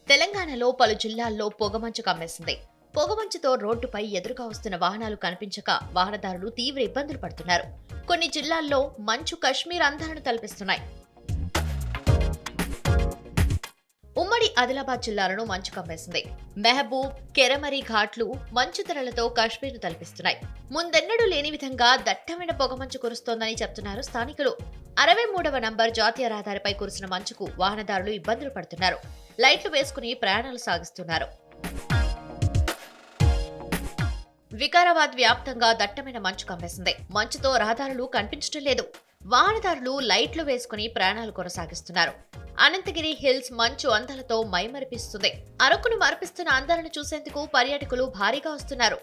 తెలంగాణలో పలు జిల్లాల్లో పొగమంచు కమ్మేసింది పొగమంచుతో రోడ్డుపై ఎదురుగా వస్తున్న వాహనాలు కనిపించక వాహనదారులు తీవ్ర ఇబ్బందులు పడుతున్నారు కొన్ని జిల్లాల్లో మంచు కశ్మీర్ అందాలను తలపిస్తున్నాయి ఉమ్మడి ఆదిలాబాద్ జిల్లాలను మంచు కమ్మేసింది మెహబూబ్ కెరమరి ఘాట్లు మంచు తెరలతో కాశ్మీర్ను తలపిస్తున్నాయి ముందెన్నడూ లేని విధంగా దట్టమైన పొగమంచు కురుస్తోందని చెప్తున్నారు స్థానికులు అరవై మూడవ నంబర్ జాతీయ రహదారిపై కురిసిన మంచుకు వాహనదారులు ఇబ్బందులు పడుతున్నారు లైట్లు వేసుకుని ప్రయాణాలు సాగిస్తున్నారు వికారాబాద్ వ్యాప్తంగా దట్టమైన మంచు కమ్మేసింది మంచుతో రహదారులు కనిపించడం లేదు వాహనదారులు లైట్లు వేసుకుని ప్రయాణాలు కొనసాగిస్తున్నారు అనంతగిరి హిల్స్ మంచు అందాలతో మైమరిపిస్తుంది అరకును మరిపిస్తున్న అందాలను చూసేందుకు పర్యాటకులు భారీగా వస్తున్నారు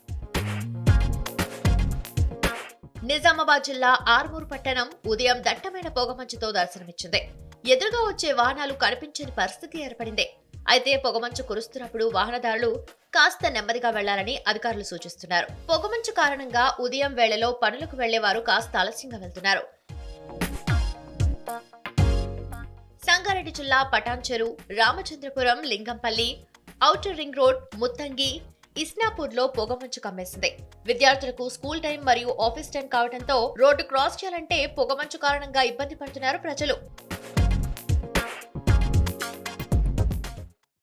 నిజామాబాద్ జిల్లా ఆర్మూరు పట్టణం ఉదయం దట్టమైన పొగమంచుతో దర్శనమిచ్చింది ఎదురుగా వచ్చే వాహనాలు కనిపించని పరిస్థితి ఏర్పడింది అయితే పొగమంచు కురుస్తున్నప్పుడు వాహనదారులు కాస్త నెమ్మదిగా వెళ్లాలని అధికారులు సూచిస్తున్నారు పొగమంచు కారణంగా ఉదయం వేళలో పనులకు వెళ్లేవారు కాస్త ఆలస్యంగా వెళ్తున్నారు సంగారెడ్డి జిల్లా Patancheru Ramachandrapuram Lingampally outer ring road Muthangi ఇస్నాపూర్లో పొగమంచు కమ్మేసింది విద్యార్థులకు స్కూల్ టైం మరియు ఆఫీస్ టైం కావడంతో రోడ్డు క్రాస్ చేయాలంటే పొగమంచు కారణంగా ఇబ్బంది పడుతున్నారు ప్రజలు